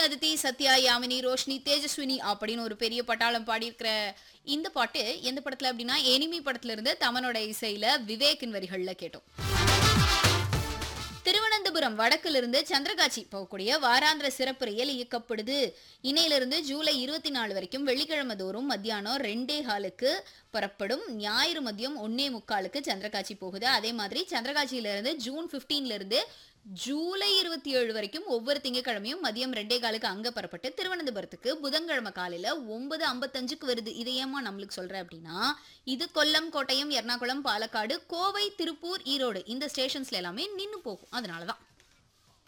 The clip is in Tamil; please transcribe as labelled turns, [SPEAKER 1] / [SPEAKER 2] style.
[SPEAKER 1] அதித்தி சத்யா யாமினி ரோஷினி தேஜஸ்வினி அப்படின்னு ஒரு பெரிய பட்டாளம் பாடியிருக்கிற இந்த பாட்டு எந்த படத்துல அப்படின்னா எனிமி படத்துல இருந்து தமனோட இசையில விவேக்கின் வரிகள்ல கேட்டோம் திருவனந்தபுரம் வடக்கிலிருந்து சந்திரகாட்சி போகக்கூடிய வாராந்திர சிறப்பு ரயில் இயக்கப்படுது இணையிலிருந்து ஜூலை இருபத்தி நாலு வரைக்கும் வெள்ளிக்கிழமை தோறும் மத்தியானம் ரெண்டே காலுக்கு புறப்படும் ஞாயிறு மதியம் ஒன்னே முக்காலுக்கு சந்திரகாட்சி போகுது அதே மாதிரி சந்திரகாட்சியிலிருந்து ஜூன் 15 இருந்து ஜூலை இருபத்தி ஏழு வரைக்கும் ஒவ்வொரு திங்கட்கிழமையும் மதியம் ரெண்டே காலுக்கு அங்க புறப்பட்டு திருவனந்தபுரத்துக்கு புதன்கிழமை காலையில ஒன்பது ஐம்பத்தஞ்சுக்கு வருது இதை ஏமா நம்மளுக்கு சொல்ற அப்படின்னா இது கொல்லம் கோட்டயம் எர்ணாகுளம் பாலக்காடு கோவை திருப்பூர் ஈரோடு இந்த ஸ்டேஷன்ஸ்ல எல்லாமே நின்னு போகும் அதனாலதான்